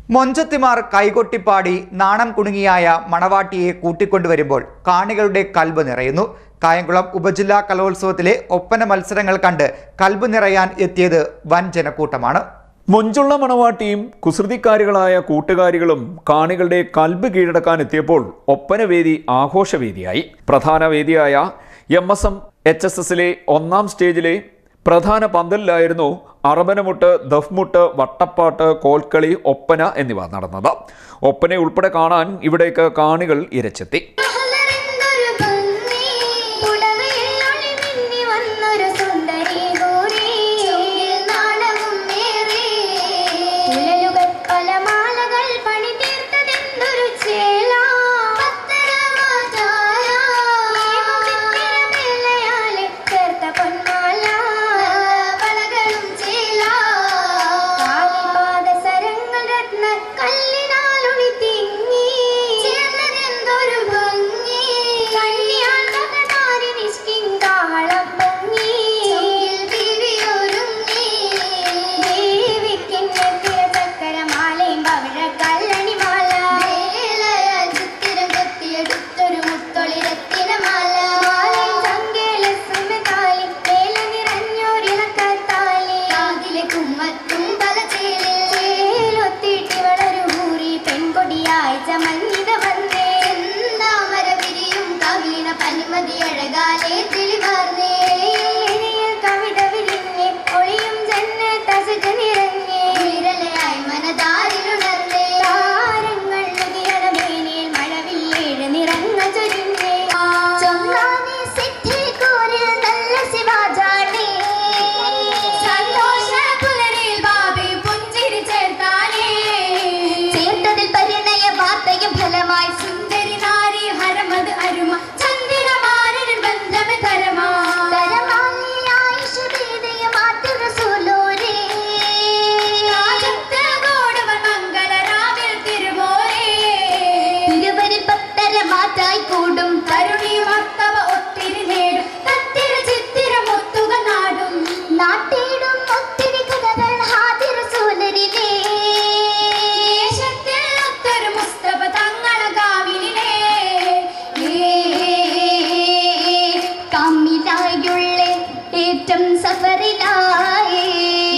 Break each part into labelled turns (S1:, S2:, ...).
S1: മൊഞ്ചത്തിമാർ കൈകൊട്ടിപ്പാടി നാണം കുണുങ്ങിയായ മണവാട്ടിയെ കൂട്ടിക്കൊണ്ടുവരുമ്പോൾ കാണികളുടെ കൽബ് നിറയുന്നു കായംകുളം ഉപജില്ലാ കലോത്സവത്തിലെ ഒപ്പന മത്സരങ്ങൾ കണ്ട് കൽബ് നിറയാൻ എത്തിയത് വൻ ജനക്കൂട്ടമാണ്
S2: മൊഞ്ചുള്ള മണവാട്ടിയും കുസൃതിക്കാരികളായ കൂട്ടുകാരികളും കാണികളുടെ കൽബ് കീഴടക്കാൻ എത്തിയപ്പോൾ ഒപ്പനവേദി ആഘോഷവേദിയായി പ്രധാന വേദിയായ M S M H S എസിലെ ഒന്നാം സ്റ്റേജിലെ പ്രധാന പന്തലിലായിരുന്നു അറബനമുട്ട് ദഫ്മുട്ട് വട്ടപ്പാട്ട് കോൽക്കളി ഒപ്പന എന്നിവ നടന്നത് ഒപ്പന ഉൾപ്പെടെ കാണാൻ ഇവിടേക്ക് കാണികൾ ഇരച്ചെത്തി
S3: മലരെന്തൊരു ഭംഗി, പുടവയിൽ ഒളിമിന്നി വന്നൊരു സുന്ദരി ഗൗരി. ചുണ്ടിൽ നാണവും ഏറി. കുഴലുകൾ പല മാലകൾ പണിതീർത്തതെന്തൊരു ചേല. പത്തരമാചാര. ഏമുഖത്തിരമേലയാലെ ചേർത്ത പൊന്മാല. വളകളും ചേല. കാലിപാദസരങ്ങൾ രത്ന കല്ലിനാലുണി തിങ്ങി. ചേർന്നതെന്തൊരു ഭംഗി. കണ്ണിയാൽ മകനാരി നിഷ്കിങ്കാളം പൊങ്ങി. ദേവിക്കിന്നെ തിരചക്കരമാലയും പവിഴക്കല്ലണിമാല. കൊത്തിയെടുത്തൊരു മുത്തൊളിരത്തിനമാല. മാലയും ചങ്കേലസുമതാലി. വേല നിറഞ്ഞൊരിണക്കത്താലി. കാതിലെ കുമ്മത്തും തലച്ചേലിൽ. ചേലൊത്തിയിട്ട് വളരൂറി പെൺകൊടിയായി ചമഞ്ഞിത വന്നേ. ചെന്താമര വിരിയും കവിളിന പനിമതി അഴകാലേ തെളിവാർന്നേ. ഇനിയിൽ കവിത വിരിഞ്ഞേ. ഒളിയും ജന്നത്തസുഖ നിറഞ്ഞേ. വിരലയായി മനതാരിലുണർന്നേ. താരങ്ങൾ ഉദിയണ മേനിൽ മഴവില്ലേഴ് നിറങ്ങ ചൊരിഞ്ഞേ. ചൊന്നാനെ സിദ്ധിക്കൂരിൽ നല്ല ശിവാജാണി. സന്തോഷ പുലരിൽ ബാബി പുഞ്ചിരി ചേർത്താനേ. ചേർത്തതിൽ പരിണയ വാർത്തയും ഫലമായി സുന്ദരി നാരി ഹരമത് അരുമ ചന്ദ്രമാരൻ ബന്ധമെ തരമാ തരമാലിയായിഷ ഭീതയ മാറ്റ റസൂലോരേ രാജത്ത് ഗോഡവൻ മംഗളരാവിൽ തിരുവോരേ തിരുവരിൽ പത്തര മാറ്റായി കൂടും കരുണിയും അത്തവ ഒത്തിരി നേടും തത്തിര ചിത്തിര മുത്തുക നാടും നാട്ടേടും ഒത്തിരി കഥകൾ ഹാദിർ സൂലരിലേ ദേശത്തിൽ ഒത്തൊരു മുസ്തഫ തങ്ങള കാവിലെ കമ്മിലായുള്ള ഏറ്റം സഫറിലായേ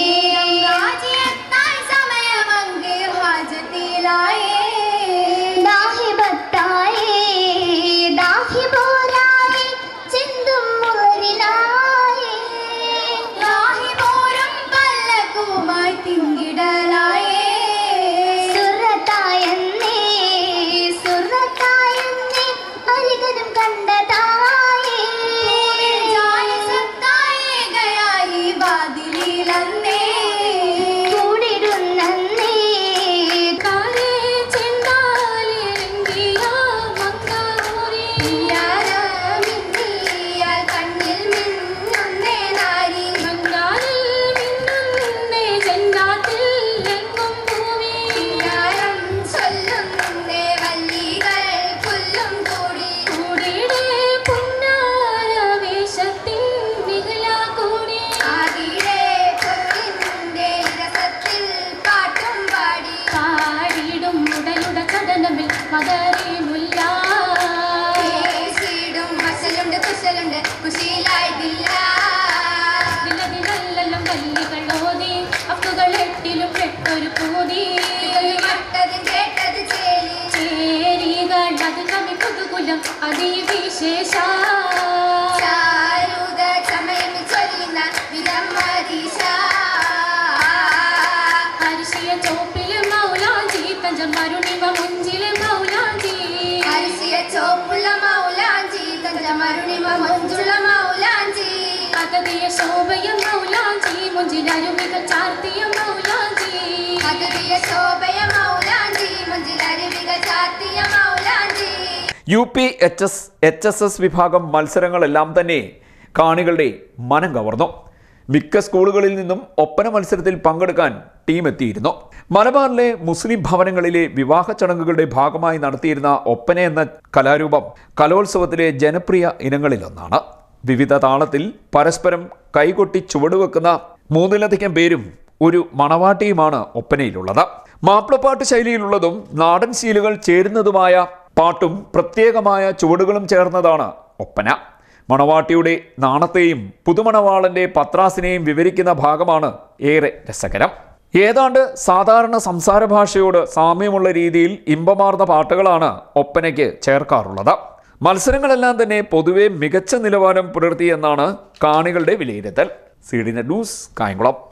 S3: സമയമങ്കി ഹാജത്തിലായേ ദാഹിബത്തായേ ദാഹിബോരായേ ചിന്തും മുറിലായേ ദാഹിബോരും പല്ലക്കുമായി തിങ്കിടലായേ സുറത്തായെന്നേ സുറത്തായെന്നേ അരികരും കണ്ടതായേ ജാനസത്തായേകയായി വാതിലിലന്നേ കൂടിടുന്നന്നേ കാലേ ചെണ്ടാലിറങ്ങിയ മങ്കാരി മിന്നിയാൽ കണ്ണിൽ മിന്നുന്നേ നാരി മങ്കാലിൽ മിന്നുന്നേ ചെന്നാട്ടിൽ എങ്ങും പൂവി കിന്നാരം ചൊല്ലുന്നേ വല്ലികൾ പുല്ലും കൂടി കൂടിയുടെ പുന്നാര വേഷത്തിൻ മികല കൂടി ആകിടെ പൊന്നിന്റെ രസത്തിൽ പാട്ടും പാടി പാടിയിടും ഉടലുട കടനമിൽ മകരേമുല്ല കേസിടും മസലുണ്ട് കുശലുണ്ട് കുശിയിലായിട്ടില്ല ദിനദിനെല്ലാം വല്ലികളോതി അക്കുകൾ എട്ടിലും പെട്ടൊരു പൂതി മട്ടതും കേട്ടത് ചേരി ചേരികൾ അത് കവി കുതുകുലം അതീ വിശേഷ ചാരുത ചമയം ചൊല്ലുന്ന വിലമരീശ അരിശിയ ചോപ്പില് മൗലാഞ്ചി തഞ്ചം മരുണിമ മുഞ്ചില് മൗലാഞ്ചി അരിശിയ ചോപ്പുള്ള മൗലാഞ്ചി തഞ്ചം മരുണിമ മുഞ്ചുള്ള മൗലാഞ്ചി അകതിയ ശോഭയ മൗലാഞ്ചി മുഞ്ചിലരുവികൾ ചാർത്തിയ മൗലാഞ്ചി അകതിയ ശോഭയ മൗലാഞ്ചി മുഞ്ചിലരുവികൾ ചാർത്തിയ മൗലാഞ്ചി
S2: U P H S H S S വിഭാഗം മത്സരങ്ങളെല്ലാം തന്നെ കാണികളുടെ മനം കവർന്നു മിക്ക സ്കൂളുകളിൽ നിന്നും ഒപ്പന മത്സരത്തിൽ പങ്കെടുക്കാൻ ടീം എത്തിയിരുന്നു മലബാറിലെ മുസ്ലിം ഭവനങ്ങളിലെ വിവാഹ ചടങ്ങുകളുടെ ഭാഗമായി നടത്തിയിരുന്ന ഒപ്പന എന്ന കലാരൂപം കലോത്സവത്തിലെ ജനപ്രിയ ഇനങ്ങളിലൊന്നാണ് വിവിധ താളത്തിൽ പരസ്പരം കൈകൊട്ടി ചുവടുവെക്കുന്ന മൂന്നിലധികം പേരും ഒരു മണവാട്ടിയുമാണ് ഒപ്പനയിലുള്ളത് മാപ്പിളപ്പാട്ട് ശൈലിയിലുള്ളതും നാടൻ ശീലുകൾ ചേരുന്നതുമായ പാട്ടും പ്രത്യേകമായ ചുവടുകളും ചേർന്നതാണ് ഒപ്പന മണവാട്ടിയുടെ നാണത്തെയും പുതുമണവാളന്റെ പത്രാസിനെയും വിവരിക്കുന്ന ഭാഗമാണ് ഏറെ രസകരം ഏതാണ്ട് സാധാരണ സംസാര ഭാഷയോട് സാമ്യമുള്ള രീതിയിൽ ഇമ്പമാർന്ന പാട്ടുകളാണ് ഒപ്പനയ്ക്ക് ചേർക്കാറുള്ളത് മത്സരങ്ങളെല്ലാം തന്നെ പൊതുവെ മികച്ച നിലവാരം പുലർത്തിയെന്നാണ് കാണികളുടെ വിലയിരുത്തൽ C D net news Kayamkulam